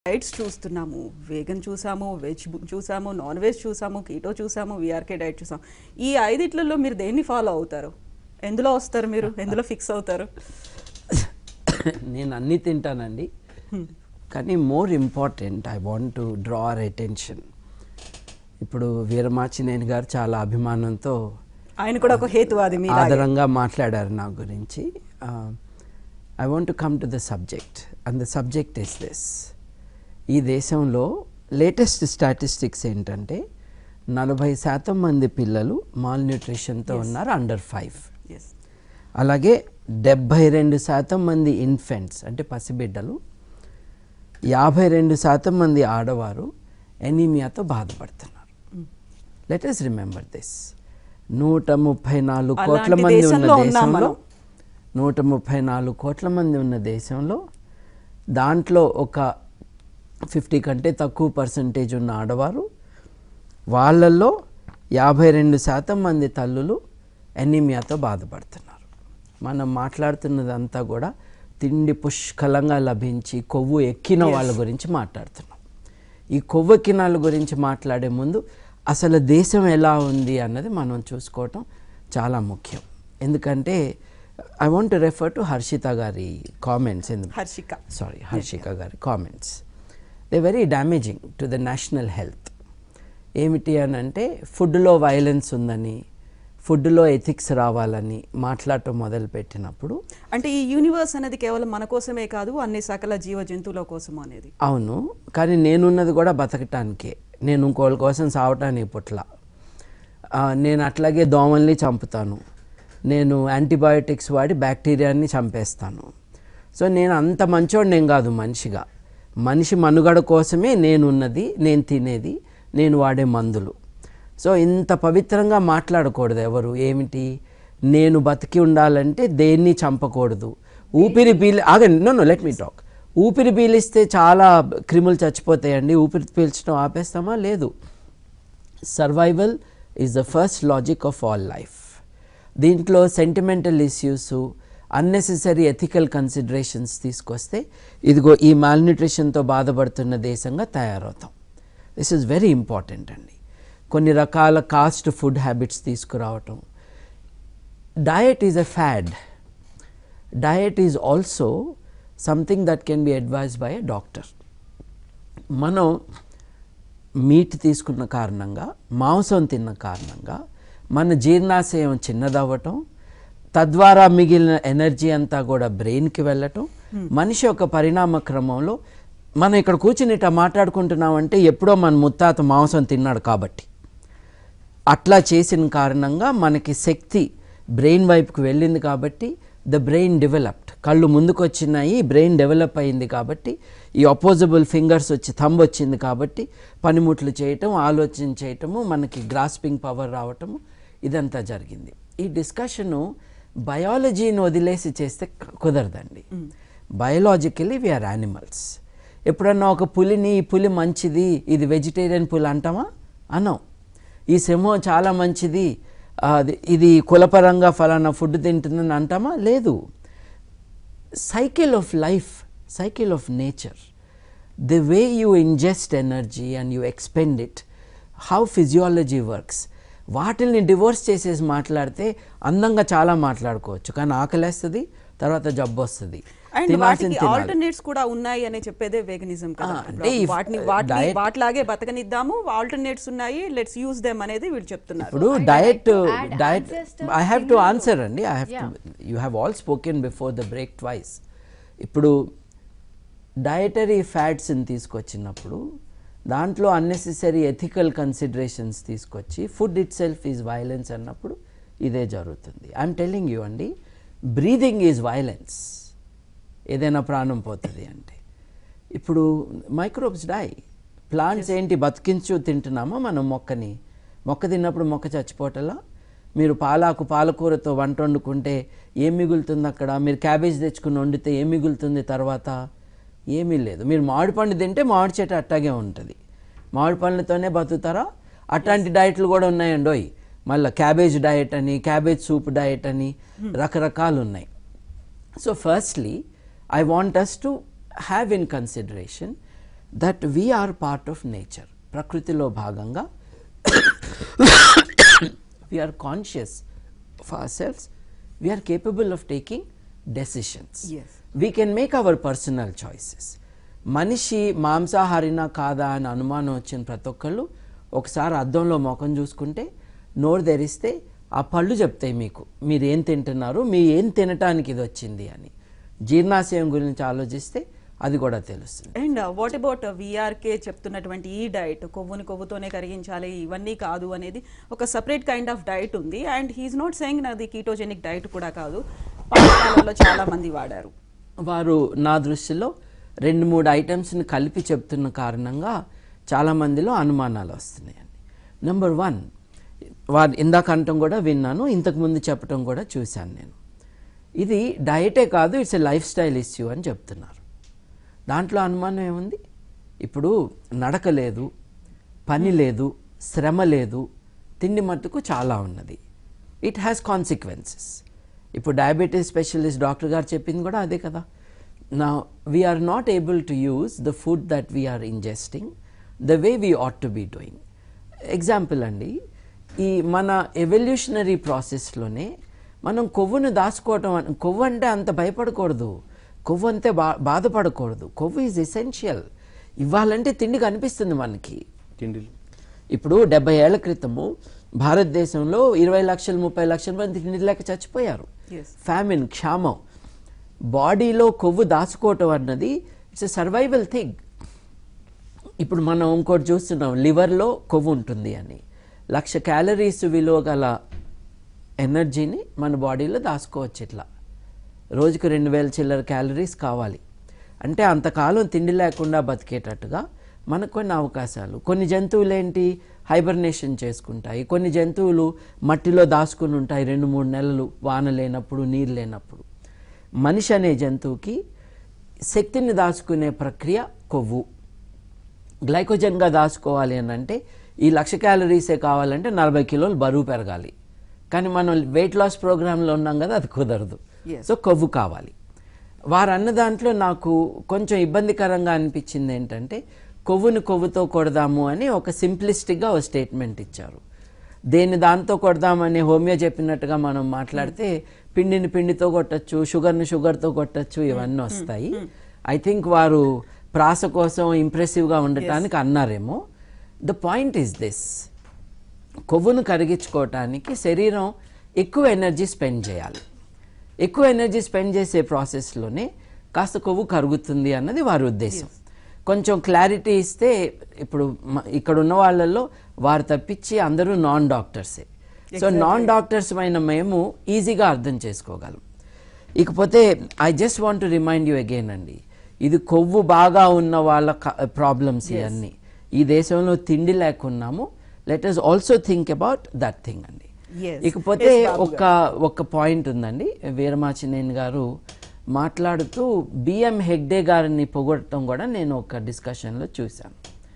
Diets చూస్తున్నాము vegan చూసాము veg చూసాము నాన్ వెజ్ చూసాము కీటో చూసాము విఆర్కే డైట్ చూసాము ఈ ఐదిట్లలో మీరు దేన్ని ఫాలో అవుతారు ఎందులో వస్తారు మీరు ఎందులో ఫిక్స్ అవుతారు నేను అన్ని తింటానండి కానీ more important I want to draw our attention ఇప్పుడు వీరమాచినేని గారు చాలా అభిమానంతో ఆయన కూడా ఒక హేతువాది మీ ఆదరంగా మాట్లాడారు నా గురించి I want to come to the subject and the subject is this ఈ దేశంలో లేటెస్ట్ స్టాటిస్టిక్స్ ఏంటంటే నలభై శాతం మంది పిల్లలు మాల్ న్యూట్రిషన్తో ఉన్నారు అండర్ ఫైవ్ ఎస్ అలాగే డెబ్భై రెండు శాతం మంది ఇన్ఫెంట్స్ అంటే పసిబిడ్డలు యాభై రెండు శాతం మంది ఆడవారు ఎనీమియాతో బాధపడుతున్నారు లెట్ us రిమెంబర్ దిస్ నూట ముప్పై నాలుగు కోట్ల అలాంటి మంది ఉన్న దేశంలో ఉన్నాం దేశంలో మనం. నూట ముప్పై నాలుగు కోట్ల మంది ఉన్న దేశంలో దాంట్లో ఒక ఫిఫ్టీ కంటే తక్కువ పర్సంటేజ్ ఉన్న ఆడవారు వాళ్ళల్లో యాభై రెండు శాతం మంది తల్లులు ఎనీమియాతో బాధపడుతున్నారు మనం మాట్లాడుతున్నదంతా కూడా తిండి పుష్కలంగా లభించి కొవ్వు ఎక్కిన వాళ్ళ గురించి మాట్లాడుతున్నాం ఈ కొవ్వు ఎక్కిన వాళ్ళ గురించి మాట్లాడే ముందు అసలు దేశం ఎలా ఉంది అన్నది మనం చూసుకోవటం చాలా ముఖ్యం ఎందుకంటే I want refer to Harshita గారి కామెంట్స్ ఎందుకు హర్షిక సారీ హర్షిక గారి comments they very damaging to the national health ఏమిటి అని అంటే ఫుడ్లో వైలెన్స్ ఉందని ఫుడ్లో ఎథిక్స్ రావాలని మాట్లాడటం మొదలుపెట్టినప్పుడు అంటే ఈ యూనివర్స్ అనేది కేవలం మన కోసమే కాదు అన్ని సకల జీవ జంతువుల కోసం అనేది అవును కానీ నేనున్నది కూడా బతకటానికే నేను ఇంకోళ్ళ కోసం సావటానికి పుట్ల ఆ, నేను అట్లాగే దోమల్ని చంపుతాను నేను యాంటీబయోటిక్స్ వాడి బ్యాక్టీరియాని చంపేస్తాను సో నేను అంత మంచోడు నేను కాదు మనిషిగా మనిషి మనుగడ కోసమే నేనున్నది నేను తినేది నేను వాడే మందులు సో ఇంత పవిత్రంగా మాట్లాడకూడదు ఎవరు ఏమిటి నేను బతికి ఉండాలంటే దేన్ని చంపకూడదు ఊపిరి పీలి ఆగండి no no let me talk ఊపిరి పీలిస్తే చాలా క్రిములు చచ్చిపోతాయండి ఊపిరి పీల్చడం ఆపేస్తామా లేదు survival is the first logic of all life దీంట్లో sentimental issues unnecessary ethical considerations తీసుకొస్తే ఇదిగో ఈ మాల్న్యూట్రిషన్తో బాధపడుతున్న దేశంగా తయారవుతాం దిస్ ఈజ్ వెరీ ఇంపార్టెంట్ అండి కొన్ని రకాల కాస్ట్ ఫుడ్ హ్యాబిట్స్ తీసుకురావటం diet is a fad diet is also something that can be advise by a doctor మనం మీట్ తీసుకున్న కారణంగా మాంసం తిన్న కారణంగా మన జీర్ణాశయం చిన్నదవ్వటం తద్వారా మిగిలిన ఎనర్జీ అంతా కూడా బ్రెయిన్కి వెళ్ళటం మనిషి యొక్క పరిణామ క్రమంలో మనం ఇక్కడ కూర్చుని ఇట్లా మాట్లాడుకుంటున్నామంటే ఎప్పుడో మన ముత్తాత మాంసం తిన్నాడు కాబట్టి అట్లా చేసిన కారణంగా మనకి శక్తి బ్రెయిన్ వైపుకి వెళ్ళింది కాబట్టి ద బ్రెయిన్ డెవలప్డ్ కళ్ళు ముందుకు వచ్చినాయి బ్రెయిన్ డెవలప్ అయింది కాబట్టి ఈ అపోజబుల్ ఫింగర్స్ వచ్చి థంబ్ వచ్చింది కాబట్టి పనిముట్లు చేయటం ఆలోచన చేయటము మనకి గ్రాస్పింగ్ పవర్ రావటము ఇదంతా జరిగింది ఈ డిస్కషను బయాలజీని వదిలేసి చేస్తే క- కుదరదండి బయలాజికలీ వీఆర్ యానిమల్స్ ఎప్పుడన్నా ఒక పులిని ఈ పులి మంచిది ఇది వెజిటేరియన్ పులి అంటామా అనం ఈ సింహం చాలా మంచిది ఆ, అది- ఇది కులపరంగా ఫలానా ఫుడ్ తింటుందని అంటామా లేదు cycle of life, cycle of nature, the way you ingest energy and you expend it, how physiology works. వాటిల్ని డివోర్స్ చేసేసి మాట్లాడితే అందంగా చాలా మాట్లాడుకోవచ్చు కానీ ఆకలేస్తుంది తర్వాత జబ్బు వస్తుంది అండ్ తినాల్సింది వాటికి తినాలి. ఆల్టర్నేట్స్ కూడా ఉన్నాయి అని చెప్పేదే వేగనిజం కదా ఆ, అంటే ఈ వాటిని ఫ- వాటిని diet- వాటిలాగే బతకనిద్దాము ఆల్టర్నేట్స్ ఉన్నాయి లెట్స్ యూస్ దెమ్ అనేది వీళ్ళు చెప్తున్నారు ఇప్పుడు I'd like diet to add diet ancestors I have to thing answer అండి I have to you have all spoken before the break twice ఇప్పుడు డయటరీ ఫ్యాట్స్ని తీసుకొచ్చినప్పుడు దాంట్లో అన్నెసెసరీ ఎథికల్ కన్సిడరేషన్స్ తీసుకొచ్చి food itself is violence అన్నప్పుడు ఇదే జరుగుతుంది I'm telling you అండి బ్రీదింగ్ ఈజ్ వైలెన్స్ ఏదైనా ప్రాణం పోతుంది అంటే ఇప్పుడు మైక్రోబ్స్ డై ప్లాంట్స్ ఏంటి బతికించు తింటున్నామా మనం మొక్కని మొక్క తిన్నప్పుడు మొక్క చచ్చిపోవటలా మీరు పాలాకు పాలకూరతో వంట వండుకుంటే ఏం మిగులుతుంది అక్కడ మీరు క్యాబేజ్ తెచ్చుకుని వండితే ఏం మిగులుతుంది తర్వాత ఏమీ లేదు మీరు మామిడి పండు తింటే మామిడి చెట్టు అట్టాగే ఉంటుంది మామిడి పండ్లతోనే బతుకుతారా అట్లాంటి డయట్లు కూడా ఉన్నాయండోయ్ మళ్ళీ క్యాబేజ్ డయట్ అని క్యాబేజ్ సూప్ డయట్ అని రకరకాలు ఉన్నాయి so firstly I want us to have in consideration that we're part of nature ప్రకృతిలో భాగంగా we're conscious of our cells we're capable of taking decisions Yes. We can make our personal choices మనిషి మాంసాహారినా కాదా అని అనుమానం వచ్చిన ప్రతి ఒక్కళ్ళు ఒకసారి అద్దంలో ముఖం చూసుకుంటే నోరు తెరిస్తే ఆ పళ్ళు చెప్తాయి మీకు మీరు ఏం తింటున్నారు మీ ఏం తినటానికి ఇది వచ్చింది అని జీర్ణాశయం గురించి ఆలోచిస్తే అది కూడా తెలుస్తుంది అండ్ వాట్ అబౌట్ విఆర్కే చెప్తున్నటువంటి ఈ డైట్ కొవ్వుని కొవ్వుతోనే కరిగించాలి ఇవన్నీ కాదు అనేది ఒక సపరేట్ కైండ్ ఆఫ్ డైట్ ఉంది అండ్ హీఈస్ నాట్ సెయింగ్ నాది కీటోజెనిక్ డైట్ కూడా కాదు పాఠశాలలో చాలా మంది వాడారు వారు నా దృష్టిలో రెండు మూడు ఐటమ్స్ని కలిపి చెప్తున్న కారణంగా చాలా మందిలో అనుమానాలు వస్తున్నాయండి నెంబర్ వన్ వారు ఇందాక అంటం కూడా విన్నాను ఇంతకుముందు చెప్పడం కూడా చూశాను నేను ఇది డయటే కాదు it's a lifestyle issue అని చెప్తున్నారు దాంట్లో అనుమానం ఏముంది ఇప్పుడు నడక లేదు పని లేదు శ్రమ లేదు తిండి మట్టుకు చాలా ఉన్నది ఇట్ హ్యాస్ కాన్సిక్వెన్సెస్ ఇప్పుడు డయాబెటీస్ స్పెషలిస్ట్ డాక్టర్ గారు చెప్పింది కూడా అదే కదా నా we're not able to use the food that we're ingesting the way we ought to be doing example అండి ఈ మన ఎవల్యూషనరీ ప్రాసెస్లోనే మనం కొవ్వును దాచుకోవటం అన్- కొవ్వు అంటే అంత భయపడకూడదు కొవ్వు అంతే బా బాధపడకూడదు కొవ్వు ఈజ్ ఎసెన్షియల్ ఇవ్వాలంటే తిండి కనిపిస్తుంది మనకి తిండిలు ఇప్పుడు డెబ్బై ఏళ్ల క్రితము భారతదేశంలో ఇరవై లక్షలు ముప్పై లక్షల మంది తిండి లేక చచ్చిపోయారు Yes. ఫ్యామిన్ క్షామం బాడీలో కొవ్వు దాచుకోవటం అన్నది ఇట్స్ ఎ సర్వైవల్ థింగ్ ఇప్పుడు మనం ఇంకోటి చూస్తున్నాం లివర్లో కొవ్వు ఉంటుంది అని లక్ష క్యాలరీస్ విలువ గల ఎనర్జీని మన బాడీలో దాచుకోవచ్చు ఇట్లా రోజుకు రెండు వేల చిల్లర క్యాలరీస్ కావాలి అంటే అంతకాలం తిండి లేకుండా బతికేటట్టుగా మనకు కొన్ని అవకాశాలు కొన్ని జంతువులు ఏంటి హైబర్నేషన్ చేసుకుంటాయి కొన్ని జంతువులు మట్టిలో దాచుకుని ఉంటాయి రెండు మూడు నెలలు వాన లేనప్పుడు నీరు లేనప్పుడు మనిషి అనే జంతువుకి శక్తిని దాచుకునే ప్రక్రియ కొవ్వు గ్లైకోజన్గా దాచుకోవాలి అని అంటే ఈ లక్ష క్యాలరీసే కావాలంటే నలభై కిలోలు బరువు పెరగాలి కానీ మనం వెయిట్ లాస్ ప్రోగ్రాంలో ఉన్నాం కదా అది కుదరదు Yes. సో కొవ్వు కావాలి వారు అన్న దాంట్లో నాకు కొంచెం ఇబ్బందికరంగా అనిపించింది ఏంటంటే కొవ్వుని కొవ్వుతో కొడదాము అని ఒక సింప్లిస్టిక్గా ఒక స్టేట్మెంట్ ఇచ్చారు దేన్ని దాంతో కొడదామని హోమియో చెప్పినట్టుగా మనం మాట్లాడితే పిండిని పిండితో కొట్టచ్చు షుగర్ని షుగర్తో కొట్టచ్చు ఇవన్నీ వస్తాయి ఐ థింక్ వారు ప్రాస కోసం ఇంప్రెసివ్గా ఉండటానికి అన్నారేమో ద పాయింట్ ఈస్ దిస్ కొవ్వును కరిగించుకోవటానికి శరీరం ఎక్కువ ఎనర్జీ స్పెండ్ చేయాలి ఎక్కువ ఎనర్జీ స్పెండ్ చేసే ప్రాసెస్లోనే కాస్త కొవ్వు కరుగుతుంది అన్నది వారి ఉద్దేశం కొంచెం క్లారిటీ ఇస్తే ఇప్పుడు మ- ఇక్కడ ఉన్న వాళ్ళల్లో వారు తప్పించి అందరూ నాన్ డాక్టర్సే సో నాన్ డాక్టర్స్ అయిన మేము ఈజీగా అర్థం చేసుకోగలం ఇకపోతే I just want to remind you again అండి ఇది కొవ్వు బాగా ఉన్న వాళ్ళ ప్రాబ్లమ్స్ ఇవన్నీ ఈ దేశంలో తిండి లేకున్నాము let us also think about that thing అండి Yes. ఇకపోతే Yes, బాబు ఒక ఒక పాయింట్ ఉందండి వీరమాచినేని గారు మాట్లాడుతూ బిఎం హెగ్డే గారిని పొగడటం కూడా నేను ఒక డిస్కషన్లో చూశాను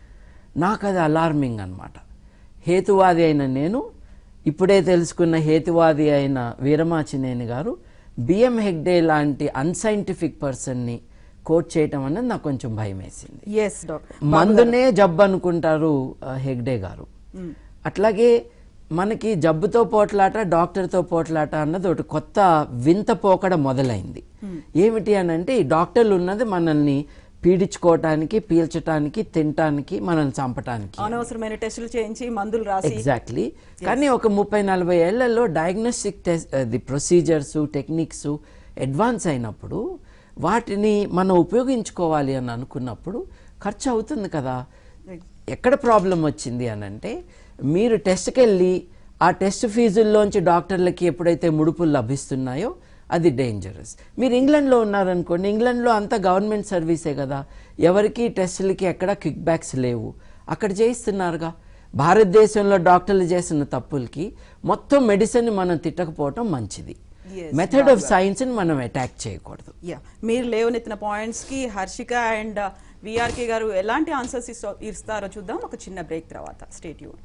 నాకు అది అలార్మింగ్ అనమాట హేతువాది అయిన నేను ఇప్పుడే తెలుసుకున్న హేతువాది అయిన వీరమాచినేని గారు బిఎం హెగ్డే లాంటి అన్సైంటిఫిక్ పర్సన్ని కోట్ చేయటం అనేది నాకు కొంచెం భయం వేసింది ఎస్ డాక్టర్ మందునే జబ్బు అనుకుంటారు ఆ, హెగ్డే గారు అట్లాగే మనకి జబ్బుతో పోట్లాట డాక్టర్తో పోట్లాట అన్నది ఒకటి కొత్త వింత పోకడ మొదలైంది ఏమిటి అని అంటే ఈ డాక్టర్లు ఉన్నది మనల్ని పీడించుకోవటానికి పీల్చటానికి తినటానికి మనల్ని చంపటానికి అనవసరమైన టెస్టులు చేయించి మందులు రాసి ఎగ్జాక్ట్లీ కానీ ఒక ముప్పై నలభై ఏళ్లలో diagnostic test the procedures techniques advance అయినప్పుడు వాటిని మనం ఉపయోగించుకోవాలి అని అనుకున్నప్పుడు ఖర్చు అవుతుంది కదా ఎక్కడ ప్రాబ్లం వచ్చింది అని అంటే మీరు టెస్ట్కి వెళ్ళి ఆ టెస్ట్ ఫీజుల్లోంచి డాక్టర్లకి ఎప్పుడైతే ముడుపులు లభిస్తున్నాయో అది డేంజరస్ మీరు ఇంగ్లాండ్లో ఉన్నారనుకోండి ఇంగ్లాండ్లో అంతా గవర్నమెంట్ సర్వీసే కదా ఎవరికి టెస్టులకి ఎక్కడ కిక్ బ్యాక్స్ లేవు అక్కడ చేయిస్తున్నారుగా భారతదేశంలో డాక్టర్లు చేసిన తప్పులకి మొత్తం మెడిసిన్ మనం తిట్టకపోవటం మంచిది Yes, మెథడ్ ఆఫ్ సైన్స్ని మనం అటాక్ చేయకూడదు యా మీరు లేవనెత్తిన పాయింట్స్ కి హర్షిక అండ్ విఆర్కే గారు ఎలాంటి ఆన్సర్స్ ఇస్తారో చూద్దాం ఒక చిన్న బ్రేక్ తర్వాత state you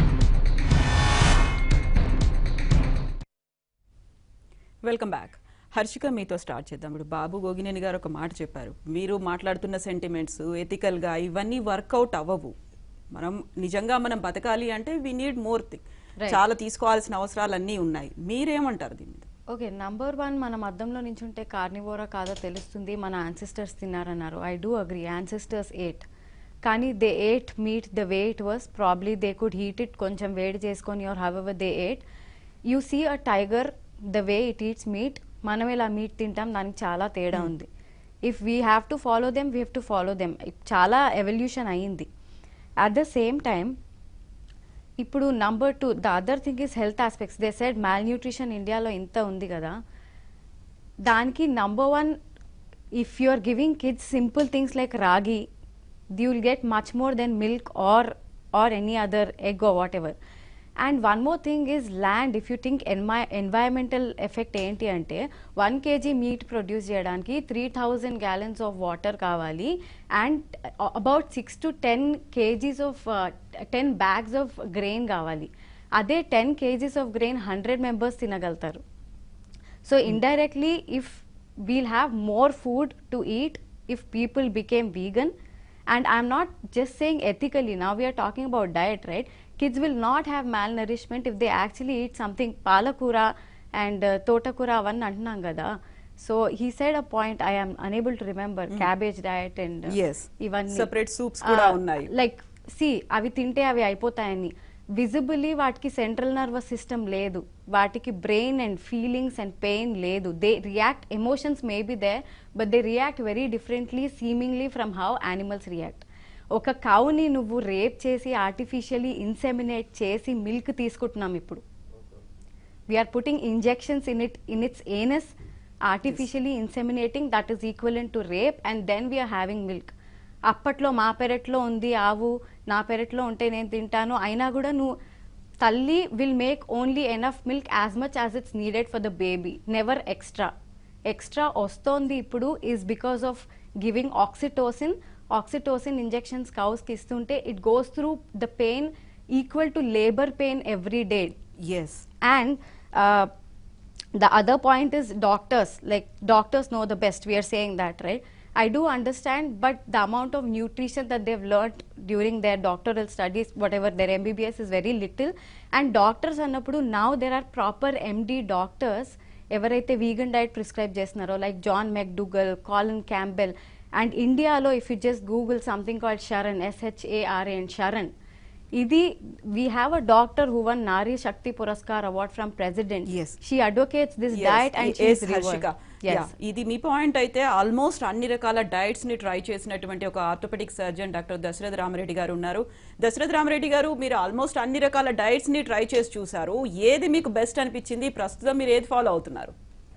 welcome back Harshika మీతో స్టార్ట్ చేద్దాం ఇప్పుడు బాబు గోగినేని గారు ఒక మాట చెప్పారు మీరు మాట్లాడుతున్న సెంటిమెంట్స్ ఎథికల్గా ఇవన్నీ వర్కౌట్ అవ్వవు మనం నిజంగా మనం బతకాలి అంటే వి నీడ్ మోర్ థింగ్ చాలా తీసుకోవాల్సిన అవసరాలు అన్నీ ఉన్నాయి మీరేమంటారు దీని మీద ఓకే నంబర్ వన్ మనం అద్దంలో నించుంటే కార్నివోరా కాదో తెలుస్తుంది మన యాన్సిస్టర్స్ తిన్నారన్నారు I do agree ancestors ate కానీ they ate meat the way it was probably they could heat it కొంచెం వేడి చేసుకొని or however they ate you see a tiger the way it eats meat మనం ఇలా meat తింటాం దానికి చాలా తేడా ఉంది if we have to follow them we have to follow them చాలా ఎవల్యూషన్ అయ్యింది అట్ ద సేమ్ టైం ఇప్పుడు number two the other thing is health aspects they said malnutrition ఇండియాలో ఇంత ఉంది కదా దానికి number one if you are giving kids simple things like ragi you will get much more than milk or or any other egg or whatever and one more thing is land if you think ఎన్వై environmental effect ఏంటి అంటే one KG meat produce చేయడానికి three thousand gallons of water కావాలి and about six to ten KGs of ten bags of grain కావాలి అదే ten KGs of grain hundred members తినగలుగుతారు So indirectly, if we'll have more food to eat if people became vegan, and I'm not just saying ethically, now we are talking about diet, right? Kids will not have malnourishment if they actually eat something palakura and uh, totakura avanni antunam kada. So he said a point I am unable to remember cabbage diet and uh, Yes. ఇవన్నీ Separate soups కూడా ఉన్నాయి. Like C అవి తింటే అవి అయిపోతాయని visibly వాటికి central nervous system లేదు వాటికి brain and feelings and pain లేదు they react emotions may be they but they react very differently seemingly from how animals react ఒక కౌని నువ్వు రేప్ చేసి ఆర్టిఫిషియలీ ఇన్సెమినేట్ చేసి మిల్క్ తీసుకుంటున్నాం ఇప్పుడు we're putting injections in it in its anus artificially inseminating that is equivalent to rape and then we're having milk అప్పట్లో మా పెరట్లో ఉంది ఆవు నా పెరట్లో ఉంటే నేను తింటాను అయినా కూడా నువ్వు తల్లి will make only enough milk as much as it's needed for the baby never extra extra వస్తోంది ఇప్పుడు is because of giving oxytocin oxytocin injections కౌస్కి ఇస్తుంటే it goes through the pain equal to labour pain every day ఎస్ and uh, the other point is doctors like doctors know the best we are saying that right i do understand but the amount of nutrition that they've learnt during their doctoral studies whatever their mbbs is very little and doctors అన్నప్పుడు now there are proper md doctors ఎవరైతే vegan diet prescribe చేస్తున్నారో like John McDougall Colin Campbell and ఇండియాలో if you just google something called Sharan SHARA and Sharan ఇది we have a doctor who won Nari Shakti Puraskar award from president Yes. She advocates this Yes, diet and yes, Harshika. Yeah, ఇది మీ point అయితే almost అన్ని రకాల diets ని try చేసినటువంటి ఒక orthopaedic surgeon doctor Dasharatha Ramareddy గారు ఉన్నారు దశరథ రామరెడ్డి గారు మీరు ఆల్మోస్ట్ అన్ని రకాల డైట్స్ ని ట్రై చేసి చూసారు ఏది మీకు బెస్ట్ అనిపించింది ప్రస్తుతం మీరు ఏది ఫాలో అవుతున్నారు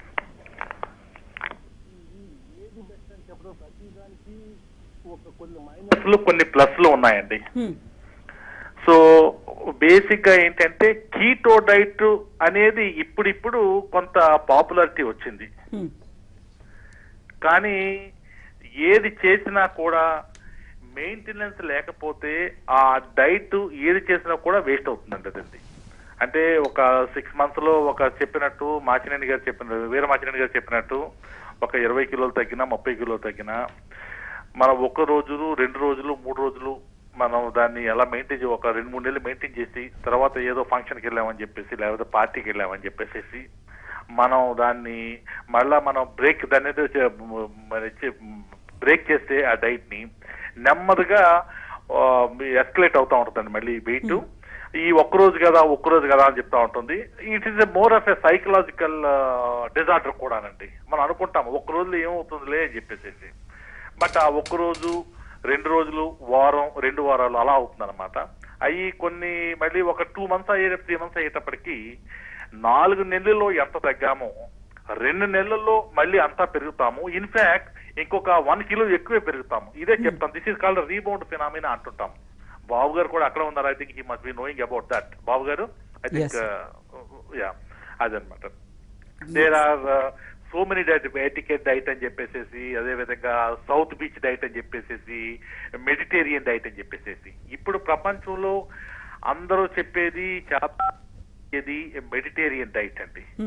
మైనస్లు కొన్ని ప్లస్లు ఉన్నాయండి Hmm. సో బేసిక్ గా ఏంటంటే కీటో డైట్ అనేది ఇప్పుడిప్పుడు కొంత పాపులారిటీ వచ్చింది Hmm. కానీ ఏది చేసినా కూడా మెయింటెనెన్స్ లేకపోతే ఆ డైట్ ఏది చేసినా కూడా వేస్ట్ అవుతుందండి అదండి అంటే ఒక సిక్స్ మంత్స్ లో ఒక చెప్పినట్టు మాచినేని గారు చెప్పినట్టు వీర మాచినేని గారు చెప్పినట్టు ఒక ఇరవై కిలోలు తగ్గినా ముప్పై కిలోలు తగ్గినా మనం ఒక రోజులు రెండు రోజులు మూడు రోజులు మనం దాన్ని ఎలా మెయింటైన్ చే ఒక రెండు మూడు నెలలు మెయింటైన్ చేసి తర్వాత ఏదో ఫంక్షన్కి వెళ్ళామని చెప్పేసి లేకపోతే పార్టీకి వెళ్ళామని చెప్పేసి మనం దాన్ని మళ్ళా మనం బ్రేక్ దాన్ని ఏదో చే- మరి చే- బ్రేక్ చేస్తే ఆ డైట్ ని నెమ్మదిగా ఎస్కలేట్ అవుతా ఉంటుందండి మళ్ళీ వెయిట్ ఈ ఒక్క రోజు కదా ఒక్క రోజు కదా అని చెప్తా ఉంటుంది it is more of a psychological disorder కూడానండి మనం అనుకుంటాం ఒక్క రోజులో ఏమవుతుందిలే అని చెప్పేసి బట్ ఆ ఒక్క రోజు రెండు రోజులు వారం రెండు వారాలు అలా అవుతుంది అనమాట అవి కొన్ని మళ్ళీ ఒక టూ మంత్స్ అయ్యే త్రీ మంత్స్ అయ్యేటప్పటికి నాలుగు నెలల్లో ఎంత తగ్గామో రెండు నెలల్లో మళ్ళీ అంతా పెరుగుతాము ఇన్ఫాక్ట్ ఇంకొక వన్ కిలో ఎక్కువే పెరుగుతాము ఇదే చెప్తాం this is called rebound phenomena అంటుంటాం బాబు గారు కూడా అక్కడ ఉన్నారు I think he must be knowing about that Babu గారు ఐ థింక్ Yes. యా అదనమాట there are so many diet etiquette diet అని చెప్పేసేసి అదే విధంగా సౌత్ బీచ్ డైట్ అని చెప్పేసేసి మెడిటేరియన్ డైట్ అని చెప్పేసేసి ఇప్పుడు ప్రపంచంలో అందరూ చెప్పేది చాలా ఇది మెడిటేరియన్ డైట్ అండి Hmm.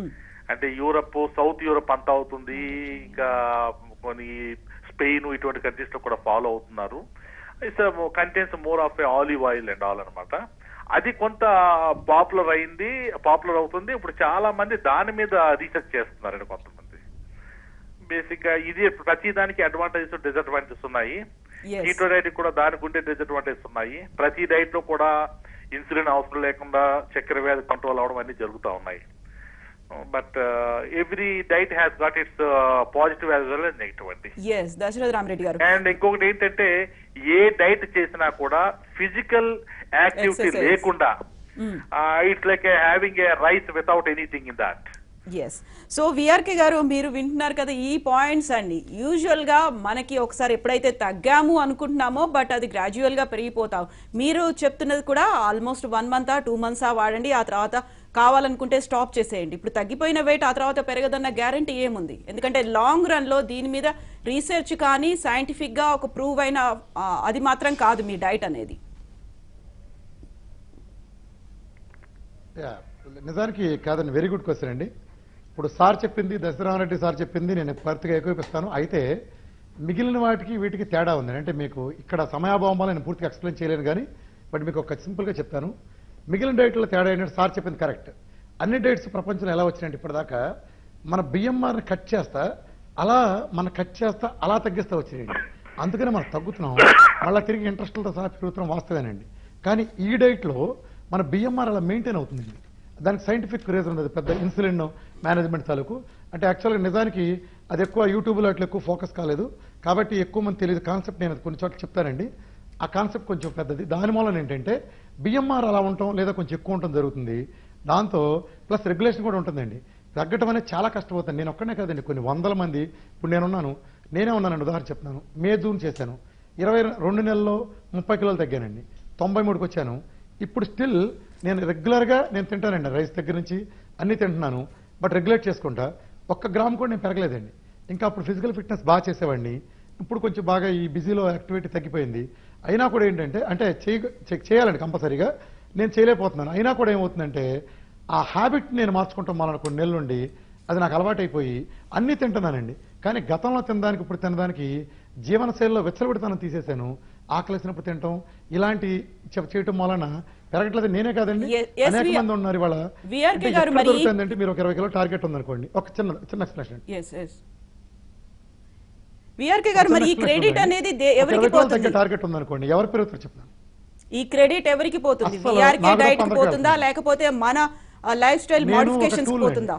అంటే యూరప్ సౌత్ యూరప్ అంతా అవుతుంది ఇంకా కొన్ని స్పెయిన్ ఇటువంటి కంట్రీస్ లో కూడా ఫాలో అవుతున్నారు it's contains more of a olive oil and all అన్నమాట అది కొంత పాపులర్ అయింది పాపులర్ అవుతుంది ఇప్పుడు చాలా మంది దాని మీద రీసెర్చ్ చేస్తున్నారండి కొంతమంది బేసిక్ గా ఇది ప్రతి దానికి అడ్వాంటేజెస్ డిసడ్వాంటేజెస్ ఉన్నాయి Yes. కీటో డైట్ కూడా దానికి ఉండే డిసడ్వాంటేజెస్ ఉన్నాయి ప్రతి డైట్ లో కూడా ఇన్సులిన్ అవసరం లేకుండా చక్కెర వ్యాధి కంట్రోల్ అవడం అన్ని జరుగుతూ ఉన్నాయి but every diet has got its positive as well as negative అండి ఎస్ దశరథ రామరెడ్డి గారు అండ్ ఇంకొకటి ఏంటంటే ఏ డైట్ చేసినా కూడా ఫిజికల్ యాక్టివిటీ Exercise. లేకుండా it's like having a rice without anything in that yes so VRK గారు మీరు వింటున్నారు కదా ఈ పాయింట్స్ అన్ని యూజువల్ గా మనకి ఒకసారి ఎప్పుడైతే తగ్గాము అనుకుంటున్నామో బట్ అది గ్రాడ్యువల్ గా పెరిగిపోతాం మీరు చెప్తున్నది కూడా almost one month two months వాడండి ఆ తర్వాత కావాలనుకుంటే స్టాప్ చేసేయండి ఇప్పుడు తగ్గిపోయిన వెయిట్ ఆ తర్వాత పెరగదన్న గ్యారంటీ ఏముంది ఎందుకంటే లాంగ్ రన్ లో దీని మీద రీసెర్చ్ కానీ సైంటిఫిక్ గా ఒక ప్రూవ్ అయిన ఆ, అది మాత్రం కాదు మీ డైట్ అనేది యా, నిజానికి కాదండి వెరీ గుడ్ క్వశ్చన్ అండి ఇప్పుడు సార్ చెప్పింది దశరామరెడ్డి సార్ చెప్పింది నేను పూర్తిగా ఏకీపిస్తాను అయితే మిగిలిన వాటికి వీటికి తేడా ఉంది అంటే మీకు ఇక్కడ సమయాభావం వల్ల నేను పూర్తిగా ఎక్స్ప్లెయిన్ చేయలేను కానీ బట్ మీకు ఒక సింపుల్గా చెప్తాను మిగిలిన డైట్లో తేడా ఏంటంటే సార్ చెప్పింది కరెక్ట్ అన్ని డైట్స్ ప్రపంచంలో ఎలా వచ్చినాయంటే ఇప్పటిదాకా మన బియ్యంఆర్ని కట్ చేస్తా అలా మన కట్ చేస్తా అలా తగ్గిస్తా వచ్చినాయండి అందుకనే మనం తగ్గుతున్నాం మళ్ళీ తిరిగి ఇంట్రెస్ట్లతో సహా పెరుగుతున్నాం వాస్తవేనండి కానీ ఈ డైట్లో మన బిఎంఆర్ అలా మెయింటైన్ అవుతుందండి దానికి సైంటిఫిక్ రీజన్ ఉంది పెద్ద ఇన్సులిన్ మేనేజ్మెంట్ తాలూకు అంటే యాక్చువల్గా నిజానికి అది ఎక్కువ యూట్యూబ్లో అట్లా ఎక్కువ ఫోకస్ కాలేదు కాబట్టి ఎక్కువ మంది తెలియదు కాన్సెప్ట్ నేను అది కొన్ని చోట్ల చెప్తానండి ఆ కాన్సెప్ట్ కొంచెం పెద్దది దాని మూలన ఏంటంటే బిఎంఆర్ అలా ఉండటం లేదా కొంచెం ఎక్కువ ఉండటం జరుగుతుంది దాంతో ప్లస్ రెగ్యులేషన్ కూడా ఉంటుందండి తగ్గటం అనేది చాలా కష్టమవుతుంది నేను ఒక్కనే కాదండి కొన్ని వందల మంది ఇప్పుడు నేనున్నాను నేనే ఉన్నానండి ఉదాహరణ చెప్తున్నాను మే జూన్ చేశాను ఇరవై రెండు నెలల్లో ముప్పై కిలోలు తగ్గానండి తొంభై మూడుకి వచ్చాను ఇప్పుడు స్టిల్ నేను రెగ్యులర్గా నేను తింటానండి రైస్ దగ్గర నుంచి అన్ని తింటున్నాను బట్ రెగ్యులేట్ చేసుకుంటా ఒక్క గ్రామ్ కూడా నేను పెరగలేదండి ఇంకా అప్పుడు ఫిజికల్ ఫిట్నెస్ బాగా చేసేవాడిని ఇప్పుడు కొంచెం బాగా ఈ బిజీలో యాక్టివిటీ తగ్గిపోయింది అయినా కూడా ఏంటంటే అంటే చేయ చే- చేయాలండి కంపల్సరీగా నేను చేయలేకపోతున్నాను అయినా కూడా ఏమవుతుందంటే ఆ హ్యాబిట్ నేను మార్చుకుంటాం మన కొన్ని నెలల నుండి అది నాకు అలవాటైపోయి అన్నీ తింటున్నానండి కానీ గతంలో తినడానికి ఇప్పుడు తినడానికి జీవనశైలిలో వెచ్చలబడితనం తీసేశాను ఆకలిసినప్పుడు తినటం ఇలాంటి చెప్ చేయటం వలన పెరగట్లేదు నేనే కాదండి Yes, yes, అనేక we- మంది ఉన్నారు ఇవాళ VRK అంటే గారు ఎక్కడ మరి- దొరుకుతుందంటే మీరు ఒక ఇరవై కిలో టార్గెట్ ఉందనుకోండి ఒక చిన్న చిన్న ఎక్స్ప్లెనేషన్ ఎస్ ఎస్ విఆర్కే గారు మరి ఈ క్రెడిట్ అనేది దే- ఎవరికి పోతుంది టార్గెట్ ఉందనుకోండి ఎవరు పెరుగుతారు చెప్తాను ఈ క్రెడిట్ ఎవరికి పోతుంది అస్సలు విఆర్కే నాకు డైట్ తప్ప పోతుందా అందరికీ లేకపోతే మన లైఫ్ స్టైల్ నేను ఒక మోడిఫికేషన్స్ tool పోతుందా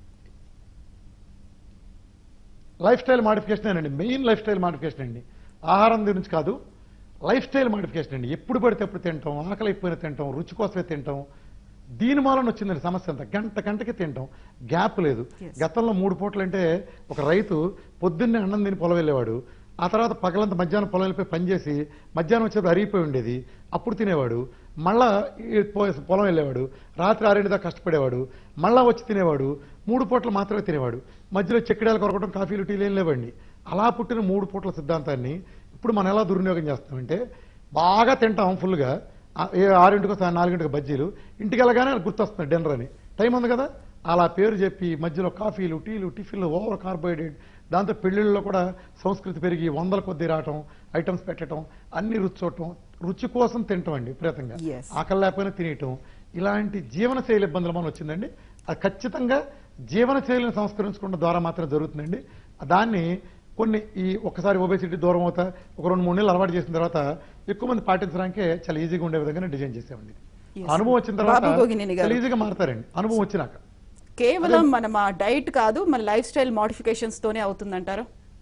లైఫ్ స్టైల్ మాడిఫికేషన్ అండి మెయిన్ లైఫ్ స్టైల్ మాడిఫికేషన్ అండి ఆహారం గురించి కాదు లైఫ్ స్టైల్ మాడిఫికేషన్ అండి ఎప్పుడు పడితే ఎప్పుడు తింటాం ఆకలి అయిపోయిన తింటాం రుచి కోసమే తింటాం దీని మూలన వచ్చిందండి సమస్య అంతా గంట గంటకి తింటాం గ్యాప్ లేదు Yes. గతంలో మూడు పూటలు అంటే ఒక రైతు పొద్దున్నే అన్నం తిని పొలం వెళ్ళేవాడు ఆ తర్వాత పగలంతా మధ్యాహ్నం పొలం వెళ్ళిపోయి పనిచేసి మధ్యాహ్నం వచ్చేప్పుడు అరిగిపోయి ఉండేది అప్పుడు తినేవాడు మళ్ళా ఈ పో- పొలం వెళ్ళేవాడు రాత్రి ఆరేడు దాకా కష్టపడేవాడు మళ్ళా వచ్చి తినేవాడు మూడు పూటలు మాత్రమే తినేవాడు మధ్యలో చెక్కడాలు కొరకడం కాఫీలు టీలు ఏం లేవండి అలా పుట్టిన మూడు పూటల సిద్ధాంతాన్ని ఇప్పుడు మనం ఎలా దుర్వినియోగం చేస్తామంటే బాగా తింటాం ఫుల్గా ఆ- ఏ ఆరింటికి వస్తా నాలుగింటికి బజ్జీలు ఇంటికి వెళ్ళగానే గుర్తొస్తుంది డిన్నర్ అని టైం ఉంది కదా అలా పేరు చెప్పి మధ్యలో కాఫీలు టీలు టిఫిన్లు ఓవర్ కార్బోహైడ్రేట్ దాంతో పెళ్ళిళ్ళలో కూడా సంస్కృతి పెరిగి వందల కొద్దీ రావటం ఐటమ్స్ పెట్టడం అన్ని రుచి చూడటం రుచి కోసం తింటాం అండి విపరీతంగా Yes. ఆకలి లేకపోయినా తినేయటం ఇలాంటి జీవనశైలి ఇబ్బందులు మనం వచ్చిందండి అది ఖచ్చితంగా జీవనశైలిని సంస్కరించుకోవడం ద్వారా మాత్రమే జరుగుతుందండి దాన్ని కొన్ని ఈ ఒక్కసారి ఒబేసిటీ దూరం అవుతా ఒక రెండు మూడు నెలలు అలవాటు చేసిన తర్వాత ఎక్కువ మంది పాటించడానికే చాలా ఈజీగా ఉండే విధంగా డిజైన్ చేసామండి Yes. ఆ అనుభవం వచ్చిన తర్వాత బాబు గోగినేని గారు. చాలా ఈజీగా మారతారండి అనుభవం వచ్చినాక కేవలం మనం ఆ డైట్ కాదు మన లైఫ్ స్టైల్ మోడిఫికేషన్స్ తోనే అవుతుందంటారా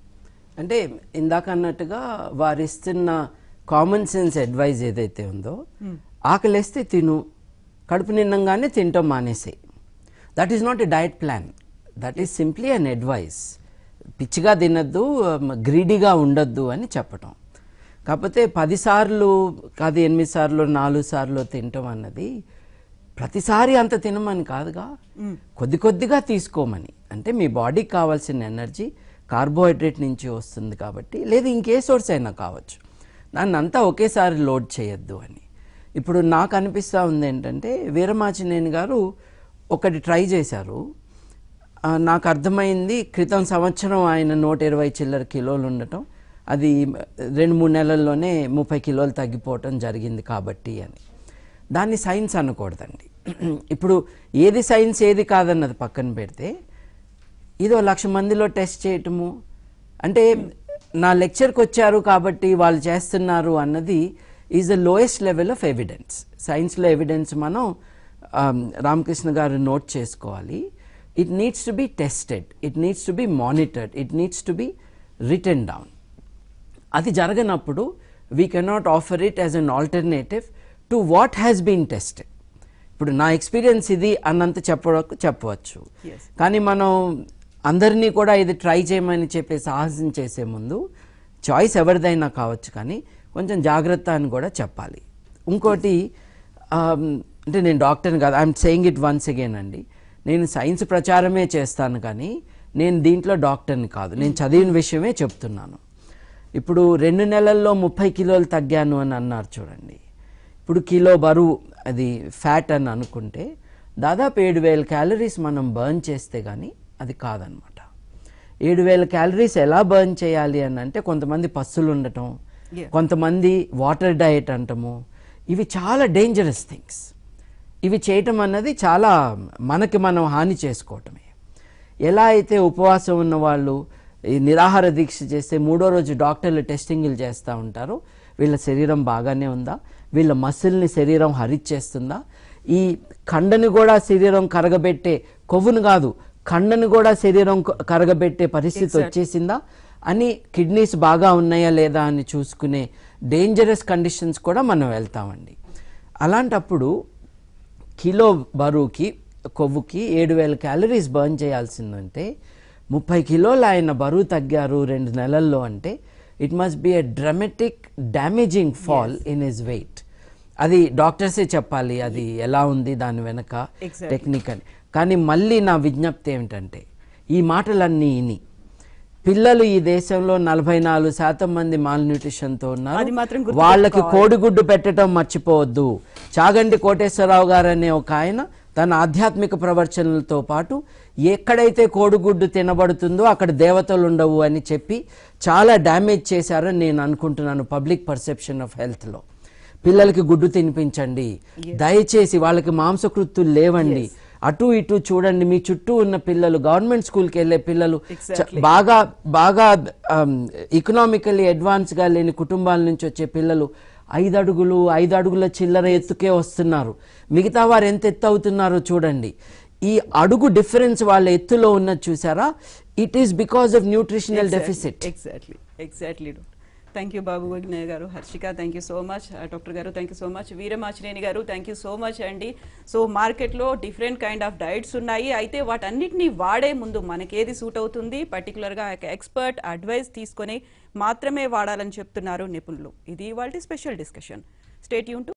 అంటే ఇందాక అన్నట్టుగా వారు ఇస్తున్న కామన్ సెన్స్ అడ్వైజ్ ఏదైతే ఉందో ఆకలేస్తే తిను కడుపు నిండంగానే తింటాం మానేసే that is not a diet plan that is simply an advice పిచ్చిగా తినద్దు గ్రీడీగా ఉండొద్దు అని చెప్పటం కాకపోతే పదిసార్లు కాదు ఎనిమిది సార్లు నాలుగు సార్లు తినటం అన్నది ప్రతిసారి అంత తినమని కాదుగా కొద్ది కొద్దిగా తీసుకోమని అంటే మీ బాడీకి కావాల్సిన ఎనర్జీ కార్బోహైడ్రేట్ నుంచి వస్తుంది కాబట్టి లేదా ఇంకే సోర్స్ అయినా కావచ్చు దాన్ని అంతా ఒకేసారి లోడ్ చేయొద్దు అని ఇప్పుడు నాకు అనిపిస్తూ ఉంది ఏంటంటే వీరమాచినేని గారు ఒకటి ట్రై చేశారు ఆ, నాకు అర్థమైంది క్రితం సంవత్సరం ఆయన నూట ఇరవై చిల్లర కిలోలు ఉండటం అది రెండు మూడు నెలల్లోనే ముప్పై కిలోలు తగ్గిపోవటం జరిగింది కాబట్టి అని దాన్ని సైన్స్ అనకూడదండి ఇప్పుడు ఏది సైన్స్ ఏది కాదన్నది పక్కన పెడితే ఇదో లక్ష మందిలో టెస్ట్ చేయటము అంటే నా లెక్చర్కి వచ్చారు కాబట్టి వాళ్ళు చేస్తున్నారు అన్నది is the lowest level of evidence సైన్స్లో ఎవిడెన్స్ మనం ఆమ్, రామకృష్ణ గారు నోట్ చేసుకోవాలి it needs to be tested it needs to be monitored it needs to be written down అది జరగనప్పుడు we cannot offer it as an alternative to what has been tested ఇప్పుడు నా experience ఇది అన్నంత చెప్ప చెప్పవచ్చు Yes. కానీ మనం అందరినీ కూడా ఇది ట్రై చేయమని చెప్పి సాహసం చేసే ముందు చాయిస్ ఎవరిదైనా కావచ్చు కానీ కొంచెం జాగ్రత్త అని కూడా చెప్పాలి ఇంకోటి ఆమ్, అంటే నేను డాక్టర్ని కాదు I'm saying it once again అండి నేను సైన్స్ ప్రచారమే చేస్తాను కానీ నేను దీంట్లో డాక్టర్ని కాదు నేను చదివిన విషయమే చెప్తున్నాను ఇప్పుడు రెండు నెలల్లో ముప్పై కిలోలు తగ్గాను అని అన్నారు చూడండి ఇప్పుడు కిలో బరువు అది ఫ్యాట్ అని అనుకుంటే దాదాపు ఏడు వేల క్యాలరీస్ మనం బర్న్ చేస్తే కానీ అది కాదనమాట ఏడు వేల క్యాలరీస్ ఎలా బర్న్ చేయాలి అని అంటే కొంతమంది పస్సులు ఉండటం Yeah. కొంతమంది వాటర్ డయట్ అంటము ఇవి చాలా డేంజరస్ థింగ్స్ ఇవి చేయటం అన్నది చాలా మనకి మనం హాని చేసుకోవటమే ఎలా అయితే ఉపవాసం ఉన్న వాళ్ళు ఈ నిరాహార దీక్ష చేస్తే మూడో రోజు డాక్టర్లు టెస్టింగ్లు చేస్తూ ఉంటారు వీళ్ళ శరీరం బాగానే ఉందా వీళ్ళ మసిల్ని శరీరం హరిచేస్తుందా ఈ కండని కూడా శరీరం కరగబెట్టే కొవ్వును కాదు కండని కూడా శరీరం క- కరగబెట్టే పరిస్థితి వచ్చేసిందా అని కిడ్నీస్ బాగా ఉన్నాయా లేదా అని చూసుకునే డేంజరస్ కండిషన్స్ కూడా మనం వెళ్తామండి అలాంటప్పుడు కిలో బరువుకి కొవ్వుకి ఏడు వేల క్యాలరీస్ బర్న్ చేయాల్సిందంటే ముప్పై కిలోలు ఆయన బరువు తగ్గారు రెండు నెలల్లో అంటే it must be a dramatic damaging fall in his weight అది డాక్టర్సే చెప్పాలి అది ఎలా ఉంది దాని వెనక Exactly. టెక్నిక్ అని కానీ మళ్ళీ నా విజ్ఞప్తి ఏమిటంటే ఈ మాటలన్నీ ఇని పిల్లలు ఈ దేశంలో నలభై నాలుగు శాతం మంది మాల్ న్యూట్రిషన్తో అది ఉన్నారు మాత్రం గుర్తుపెట్టుకోవాలి. వాళ్ళకి కోడిగుడ్డు పెట్టడం మర్చిపోవద్దు చాగంటి కోటేశ్వరరావు గారు అనే ఒక ఆయన తన ఆధ్యాత్మిక ప్రవచనలతో పాటు ఎక్కడైతే కోడిగుడ్డు తినబడుతుందో అక్కడ దేవతలు ఉండవు అని చెప్పి చాలా డ్యామేజ్ చేశారని నేను అనుకుంటున్నాను పబ్లిక్ పర్సెప్షన్ ఆఫ్ హెల్త్లో పిల్లలకి గుడ్డు తినిపించండి దయచేసి వాళ్ళకి మాంసకృత్తులు లేవండి అటు ఇటు చూడండి మీ చుట్టూ ఉన్న పిల్లలు గవర్నమెంట్ స్కూల్కి వెళ్ళే పిల్లలు చ- Exactly. బాగా బాగా ఎకనామికల్లీ అడ్వాన్స్గా లేని కుటుంబాల నుంచి వచ్చే పిల్లలు ఐదు అడుగులు ఐదు అడుగుల చిల్లర ఎత్తుకే వస్తున్నారు మిగతా వారు ఎంత ఎత్తు అవుతున్నారో చూడండి ఈ అడుగు డిఫరెన్స్ వాళ్ళ ఎత్తులో ఉన్నది చూసారా it is because of nutritional deficit exactly exactly thank you Babu Vighnayya గారు Harshika thank you so much doctor గారు thank you so much Veeramachineni గారు థ్యాంక్ యూ సో మచ్ అండి సో మార్కెట్లో డిఫరెంట్ కైండ్ ఆఫ్ డైట్స్ ఉన్నాయి అయితే వాటన్నిటిని వాడే ముందు మనకేది సూట్ అవుతుంది పర్టికులర్గా ఎక్స్పర్ట్ అడ్వైస్ తీసుకొని మాత్రమే వాడాలని చెప్తున్నారు నిపుణులు ఇది వాళ్ళ స్పెషల్ డిస్కషన్ స్టేట్ యూన్